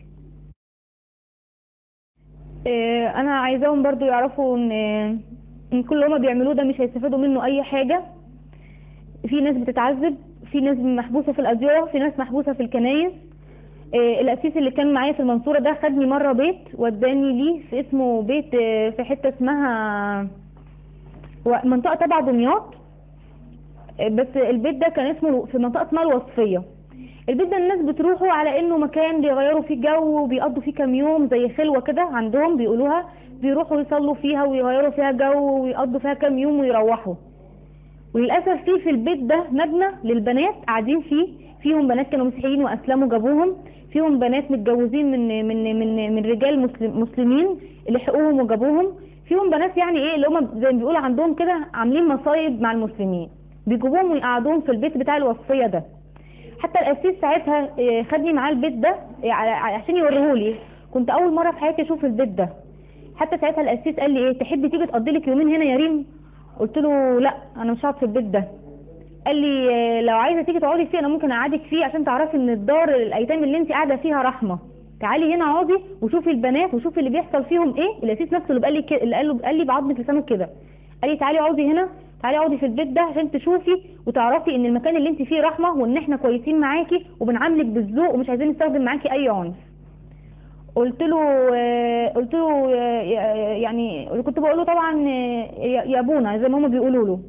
آه، انا عايزاهم برضو يعرفوا ان ان كل اللي هما بيعملوه ده مش هيستفادوا منه اي حاجه في ناس بتتعذب في ناس محبوسه في الاديره في ناس محبوسه في الكنايس آه، الاسيس اللي كان معايا في المنصوره ده خدني مره بيت وداني ليه في اسمه بيت آه، في حته اسمها و- منطقه تبع دمياط آه، بس البيت ده كان اسمه في منطقه اسمها الوصفيه البيت ده الناس بتروحوا على انه مكان بيغيروا فيه جو وبيقضوا فيه كام يوم زي خلوه كده عندهم بيقولوها بيروحوا يصلوا فيها ويغيروا فيها جو ويقضوا فيها كام يوم ويروحوا وللاسف في في البيت ده مبنى للبنات قاعدين فيه فيهم بنات كانوا مسيحيين واسلموا جابوهم فيهم بنات متجوزين من من من من رجال مسلم مسلمين لحقوهم وجابوهم فيهم بنات يعني ايه اللي هم زي ما بيقولوا عندهم كده عاملين مصايب مع المسلمين بيجيبوهم ويقعدوهم في البيت بتاع الوصفيه ده حتى القسيس ساعتها آه، خدني معاه البيت ده آه، على- عشان يوريهولي كنت اول مره في حياتي اشوف البيت ده حتى ساعتها القسيس قال لي ايه تحبي تيجي تقضي لك يومين هنا يا ريم قلت له لا انا مش هقعد في البيت ده قال لي آه، لو عايزه تيجي تقعدي فيه انا ممكن اقعدك فيه عشان تعرفي ان الدار الايتام اللي انت قاعده فيها رحمه تعالي هنا اقعدي وشوفي البنات وشوفي اللي بيحصل فيهم ايه القسيس نفسه اللي قال لي كده اللي قال له قال لي بعضمه لسانه كده قال لي تعالي اقعدي هنا تعالي اقعدي في البيت ده عشان تشوفي وتعرفي ان المكان اللي انت فيه رحمه وان احنا كويسين معاكي وبنعاملك بالذوق ومش عايزين نستخدم معاكي اي عنف قلت له آه، قلت له آه، يعني كنت بقول له طبعا آه، يا يا ابونا زي ما هم بيقولوا له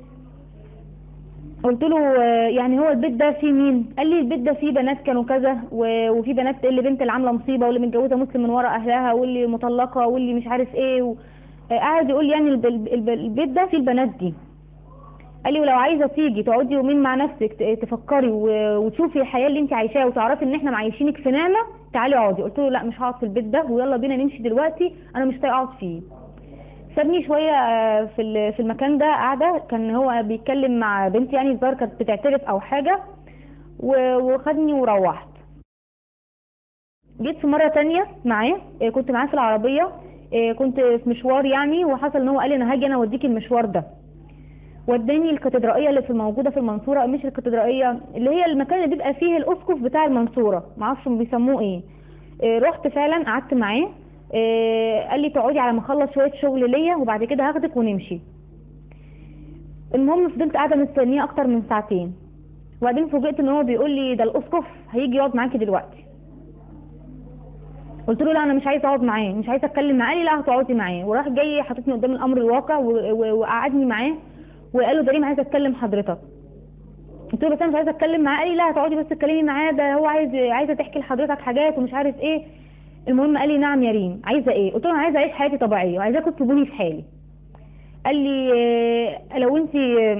قلت له آه، يعني هو البيت ده فيه مين قال لي البيت ده فيه بنات كانوا كذا و- وفي بنات اللي بنت اللي عامله مصيبه واللي متجوزه مسلم من ورا اهلها واللي مطلقه واللي مش عارف ايه و... آه، قعد يقول لي يعني الب- الب- البيت ده فيه البنات دي قال لي ولو عايزه تيجي تقعدي يومين مع نفسك ت- تفكري و- وتشوفي الحياه اللي انت عايشاها وتعرفي ان احنا معيشينك في نعمه تعالي اقعدي قلت له لا مش هقعد في البيت ده ويلا بينا نمشي دلوقتي انا مش طايقه اقعد فيه سابني شويه آه، في ال- في المكان ده قاعده كان هو بيتكلم مع بنت يعني الظاهر كانت بتعترف او حاجه و- وخدني وروحت جيت في مره تانية معاه آه، كنت معاه في العربيه آه، كنت في مشوار يعني وحصل ان هو قال لي انا هاجي انا اوديكي المشوار ده وداني الكاتدرائيه اللي في موجوده في المنصوره مش الكاتدرائيه اللي هي المكان اللي بيبقى فيه الاسقف بتاع المنصوره معرفش بيسموه ايه آه، رحت فعلا قعدت معاه آه، قال لي تقعدي على ما اخلص شويه شغل ليا وبعد كده هاخدك ونمشي المهم فضلت قاعده مستنيه اكتر من ساعتين وبعدين فوجئت ان هو بيقول لي ده الاسقف هيجي يقعد معاكي دلوقتي قلت له لا انا مش عايزه اقعد معاه مش عايزه اتكلم معاه قال لي لا هتقعدي معاه وراح جاي حاططني قدام الامر الواقع و- و- وقعدني معاه وقال له ده ريم عايزه اتكلم حضرتك قلت له بس انا مش عايزه اتكلم معاه قال لي لا هتقعدي بس تتكلمي معاه ده هو عايز عايزه تحكي لحضرتك حاجات ومش عارف ايه المهم قال لي نعم يا ريم عايزه ايه قلت له انا عايزه اعيش حياتي طبيعيه وعايزاكم تسيبوني في حالي قال لي آه، لو انت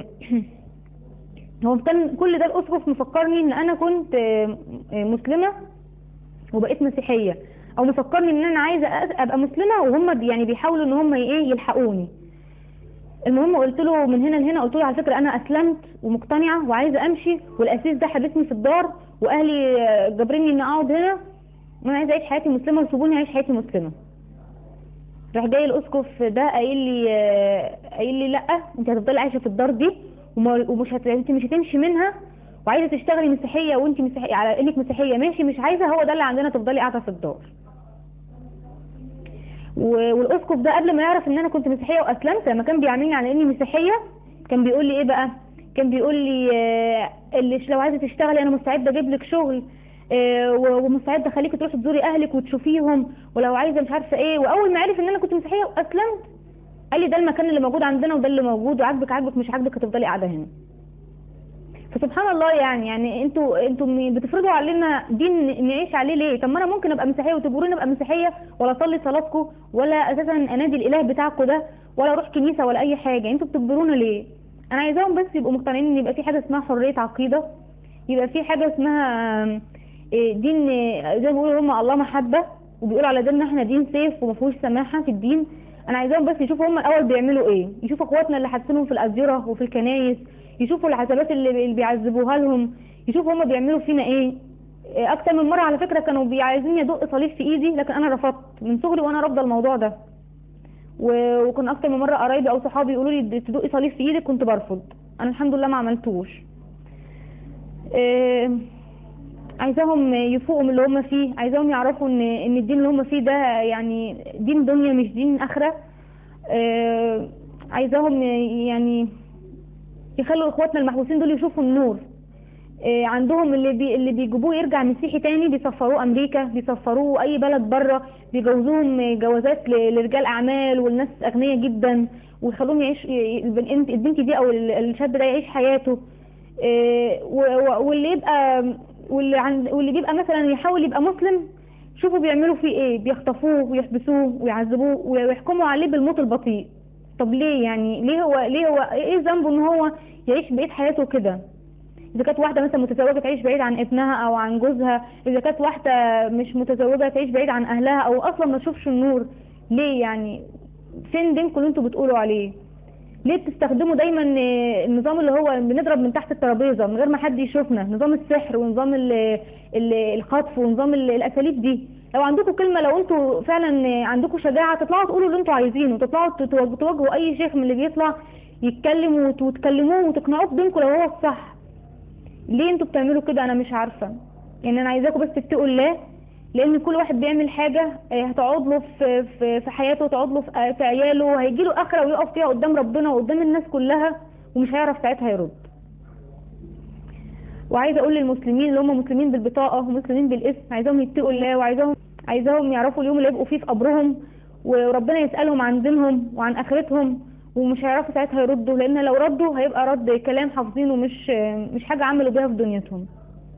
هو كان كل ده الاسقف مفكرني ان انا كنت آه، آه، مسلمه وبقيت مسيحيه او مفكرني ان انا عايزه أ- ابقى مسلمه وهم بي- يعني بيحاولوا ان هم ايه يلحقوني المهم قلت له من هنا لهنا قلت له على فكره انا اسلمت ومقتنعه وعايزه امشي والاسيس ده حبسني في الدار واهلي آه، جابريني اني اقعد هنا وانا عايزه اعيش حياتي مسلمه وسيبوني اعيش حياتي مسلمه راح جاي الاسقف ده قايل لي آه، قايل لي لا انت هتفضلي عايشه في الدار دي وما- ومش هت... انت مش هتمشي منها وعايزه تشتغلي مسيحيه وانت مسيحيه على انك مسيحيه ماشي مش عايزه هو ده اللي عندنا تفضلي قاعده في الدار و- والاسقف ده قبل ما يعرف ان انا كنت مسيحيه واسلمت لما كان بيعاملني على اني مسيحيه كان بيقول لي ايه بقى كان بيقول لي آه، اللي لو عايزه تشتغلي انا مستعده اجيب لك شغل آه، و- ومستعده اخليكي تروحي تزوري اهلك وتشوفيهم ولو عايزه مش عارفه ايه واول ما عرف ان انا كنت مسيحيه واسلمت قال لي ده المكان اللي موجود عندنا وده اللي موجود وعاجبك عاجبك مش عاجبك هتفضلي قاعده هنا فسبحان الله يعني يعني انتوا انتوا م- بتفرضوا علينا دين نعيش عليه ليه طب ما انا ممكن ابقى مسيحيه وتجبروني ابقى مسيحيه ولا اصلي صلاتكم ولا اساسا انادي الاله بتاعكم ده ولا اروح كنيسه ولا اي حاجه انتوا بتجبرونا ليه انا عايزاهم بس يبقوا مقتنعين ان يبقى في حاجه اسمها حريه عقيده يبقى في حاجه اسمها آم، إيه، دين آه، زي ما بيقولوا هم الله محبه وبيقولوا على ديننا احنا دين سيف وما فيهوش سماحه في الدين انا عايزاهم بس يشوفوا هم الاول بيعملوا ايه يشوفوا اخواتنا اللي حاسينهم في الازيره وفي الكنايس يشوفوا العذابات اللي اللي بيعذبوها لهم يشوفوا هم بيعملوا فينا ايه إيه، اكتر من مره على فكره كانوا بي- عايزين يدق صليب في ايدي لكن انا رفضت من صغري وانا رافضه الموضوع ده و- وكان اكتر من مره قرايبي او صحابي يقولوا لي تدقي صليب في ايدك كنت برفض انا الحمد لله ما عملتوش إيه، عايزاهم يفوقوا من اللي هم فيه عايزاهم يعرفوا ان ان الدين اللي هم فيه ده يعني دين دنيا مش دين اخره آه، عايزاهم يعني يخلوا اخواتنا المحبوسين دول يشوفوا النور آه، عندهم اللي بي اللي بيجيبوه يرجع مسيحي تاني بيسفروه امريكا بيسفروه اي بلد بره بيجوزوهم جوازات ل- لرجال اعمال والناس اغنياء جدا ويخلوهم يعيش ي- البنت البنت دي او ال- الشاب ده يعيش حياته آه، و- و- واللي يبقى واللي عند واللي بيبقى مثلا يحاول يبقى مسلم شوفوا بيعملوا فيه ايه بيخطفوه ويحبسوه ويعذبوه ويحكموا عليه بالموت البطيء طب ليه يعني ليه هو ليه هو ايه ذنبه ان هو يعيش بقيه حياته كده اذا كانت واحده مثلا متزوجه تعيش بعيد عن ابنها او عن جوزها اذا كانت واحده مش متزوجه تعيش بعيد عن اهلها او اصلا ما تشوفش النور ليه يعني فين دينكم اللي انتوا بتقولوا عليه ليه بتستخدموا دايما آه، النظام اللي هو بنضرب من تحت الترابيزه من غير ما حد يشوفنا نظام السحر ونظام ال- ال- الخطف ونظام ال- الاساليب دي لو عندكم كلمه لو انتوا فعلا آه، عندكم شجاعه تطلعوا تقولوا اللي انتوا عايزينه تطلعوا تتواج- تواجهوا اي شيخ من اللي بيطلع يتكلم وت- وتكلموه وتقنعوه بدينكم لو هو الصح ليه انتوا بتعملوا كده انا مش عارفه يعني انا عايزاكم بس تتقوا الله لان كل واحد بيعمل حاجه آه، هتقعد له في في في حياته وتقعد له في آه، في عياله هيجي له اخره ويقف فيها قدام ربنا وقدام الناس كلها ومش هيعرف ساعتها يرد وعايزه اقول للمسلمين اللي هم مسلمين بالبطاقه ومسلمين بالاسم عايزاهم يتقوا الله وعايزاهم عايزاهم يعرفوا اليوم اللي يبقوا فيه في قبرهم وربنا يسالهم عن دينهم وعن اخرتهم ومش هيعرفوا ساعتها يردوا لان لو ردوا هيبقى رد كلام حافظينه مش مش حاجه عملوا بيها في دنيتهم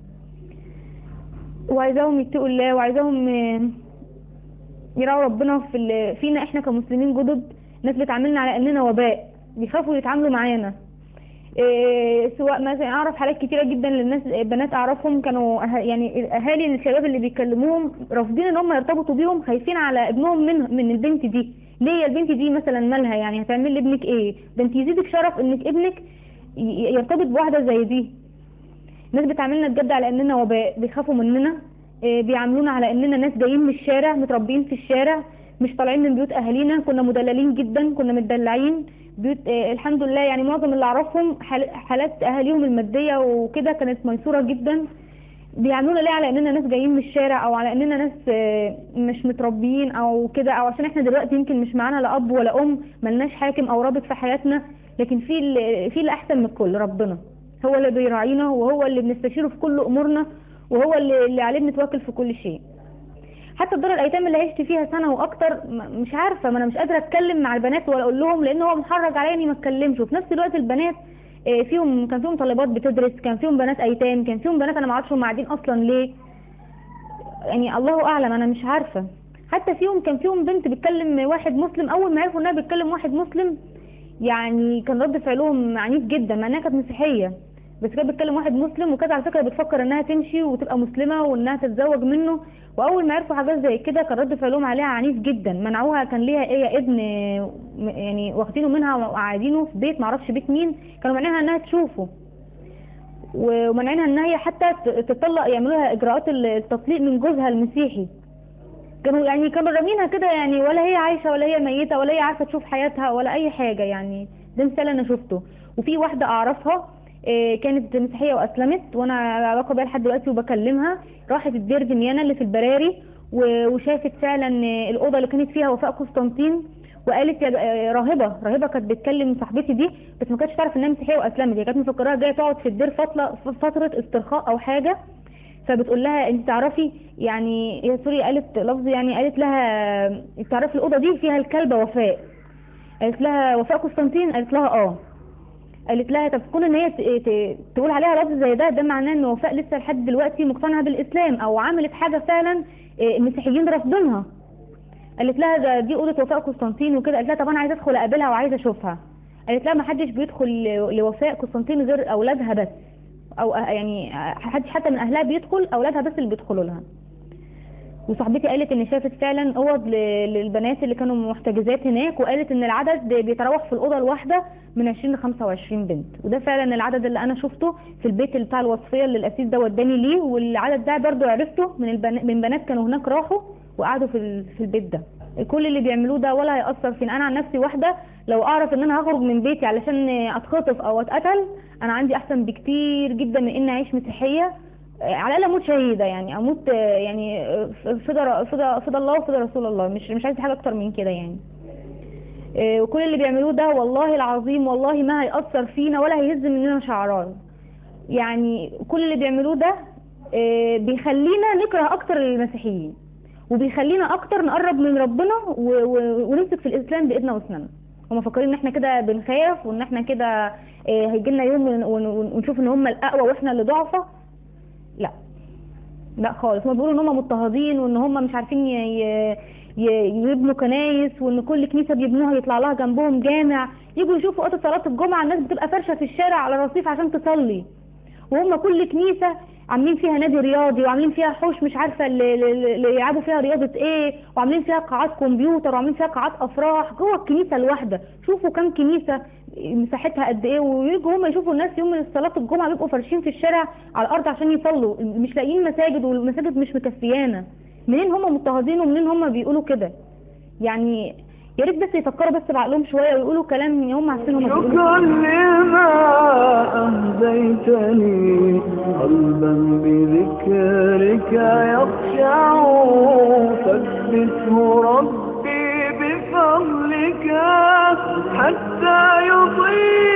وعايزاهم يتقوا الله وعايزاهم آه، يراعوا ربنا في ال- فينا احنا كمسلمين جدد ناس بتعاملنا على اننا وباء بيخافوا يتعاملوا معانا إيه، سواء مثلا اعرف حالات كتيره جدا للناس بنات اعرفهم كانوا أه- يعني اهالي الشباب اللي بيكلموهم رافضين ان هم يرتبطوا بيهم خايفين على ابنهم من من البنت دي ليه يا البنت دي مثلا مالها يعني هتعمل لابنك ايه ده انت يزيدك شرف انك ابنك ي- يرتبط بواحده زي دي ناس بتعاملنا بجد على اننا وباء بيخافوا مننا إيه، بيعاملونا على اننا ناس جايين من الشارع متربيين في الشارع مش طالعين من بيوت اهالينا كنا مدللين جدا كنا متدلعين بيوت إيه، الحمد لله يعني معظم اللي اعرفهم حال- حالات اهاليهم الماديه وكده كانت ميسوره جدا بيعاملونا ليه على اننا ناس جايين من الشارع او على اننا ناس آه، مش متربيين او كده او عشان احنا دلوقتي يمكن مش معانا لا اب ولا ام ملناش حاكم او رابط في حياتنا لكن في اللي في اللي احسن من الكل ربنا هو اللي بيراعينا وهو اللي بنستشيره في كل امورنا وهو اللي, اللي عليه بنتوكل في كل شيء حتى دار الايتام اللي عشت فيها سنه واكتر م- مش عارفه ما انا مش قادره اتكلم مع البنات ولا اقول لهم لان هو محرج عليا اني ما اتكلمش وفي نفس الوقت البنات آه، فيهم كان فيهم طالبات بتدرس كان فيهم بنات ايتام كان فيهم بنات انا ما اعرفش هم قاعدين اصلا ليه يعني الله اعلم انا مش عارفه حتى فيهم كان فيهم بنت بتكلم واحد مسلم اول ما عرفوا انها بتكلم واحد مسلم يعني كان رد فعلهم عنيف جدا مع انها كانت مسيحيه بس كانت بتكلم واحد مسلم وكانت على فكره بتفكر انها تمشي وتبقى مسلمه وانها تتزوج منه واول ما عرفوا حاجات زي كده كان رد فعلهم عليها عنيف جدا منعوها كان ليها ايه ابن م- يعني واخدينه منها وقاعدينه في بيت معرفش بيت مين كانوا مانعينها انها تشوفه ومنعينها ان هي حتى ت- تطلق يعملوا لها اجراءات التطليق من جوزها المسيحي كانوا يعني كانوا رامينها كده يعني ولا هي عايشه ولا هي ميته ولا هي عارفه تشوف حياتها ولا اي حاجه يعني ده مثال انا شفته وفي واحده اعرفها آه، كانت مسيحيه واسلمت وانا على علاقه بيها لحد دلوقتي وبكلمها راحت الدير فينيانا اللي في البراري و- وشافت فعلا آه، الاوضه اللي كانت فيها وفاء قسطنطين وقالت يا ج- آه، راهبه راهبه كانت بتكلم صاحبتي دي بس ما كانتش تعرف انها مسيحيه واسلمت هي كانت مفكراها جايه تقعد في الدير فتره فتره استرخاء او حاجه فبتقول لها انت تعرفي يعني هي سوري قالت لفظ يعني قالت لها انت تعرفي الاوضه دي فيها الكلبه وفاء قالت لها وفاء قسطنطين قالت لها اه قالت لها طب كون ان هي ت- ت- تقول عليها لفظ زي ده ده معناه ان وفاء لسه لحد دلوقتي مقتنعه بالاسلام او عملت حاجه فعلا اه، المسيحيين رافضينها قالت لها ده دي اوضه وفاء قسطنطين وكده قالت لها طب انا عايزه ادخل اقابلها وعايزه اشوفها قالت لها ما حدش بيدخل ل- لوفاء قسطنطين غير اولادها بس او أه- يعني حدش حتى من اهلها بيدخل اولادها بس اللي بيدخلوا لها وصاحبتي قالت ان شافت فعلا اوض ل- للبنات اللي كانوا محتجزات هناك وقالت ان العدد بيتراوح في الاوضه الواحده من 20 ل 25 بنت وده فعلا العدد اللي انا شفته في البيت بتاع الوصفيه اللي الاسيس ده وداني ليه والعدد ده برضو عرفته من البنات من بنات كانوا هناك راحوا وقعدوا في ال- في البيت ده كل اللي بيعملوه ده ولا هيأثر فينا انا عن نفسي واحده لو اعرف ان انا هخرج من بيتي علشان اتخطف او اتقتل انا عندي احسن بكتير جدا من اني اعيش مسيحيه آه، على الاقل اموت شهيده يعني اموت آه، يعني آه، فدى ر- فدى فدى الله وفدى رسول الله مش مش عايزه حاجه اكتر من كده يعني آه، وكل اللي بيعملوه ده والله العظيم والله ما هيأثر فينا ولا هيهز مننا شعران يعني كل اللي بيعملوه ده آه، بيخلينا نكره اكتر المسيحيين وبيخلينا اكتر نقرب من ربنا و- و- ونمسك في الاسلام بايدنا واسناننا هم فاكرين ان احنا كده بنخاف وان احنا كده هيجي لنا يوم ون- ون- ونشوف ان هم الاقوى واحنا اللي ضعفة لا لا خالص هم بيقولوا ان هم مضطهدين وان هم مش عارفين ي- ي- ي- يبنوا كنايس وان كل كنيسه بيبنوها يطلع لها جنبهم جامع يجوا يشوفوا وقت صلاه الجمعه الناس بتبقى فرشه في الشارع على رصيف عشان تصلي وهم كل كنيسه عاملين فيها نادي رياضي وعاملين فيها حوش مش عارفه اللي اللي- اللي يلعبوا فيها رياضه ايه وعاملين فيها قاعات كمبيوتر وعاملين فيها قاعات افراح جوه الكنيسه الواحده شوفوا كام كنيسه مساحتها قد ايه ويجوا هم يشوفوا الناس يوم من صلاه الجمعه بيبقوا فارشين في الشارع على الارض عشان يصلوا مش لاقيين مساجد والمساجد مش مكفيانا منين هم مضطهدين ومنين هم بيقولوا كده يعني يا ريت بس يفكروا بس بعقلهم شويه ويقولوا كلام هم عارفين هم بيقولوا شكرا لما أهديتني قلبا بذكرك يخشع ثبته ربي بفضلك حتى يطيب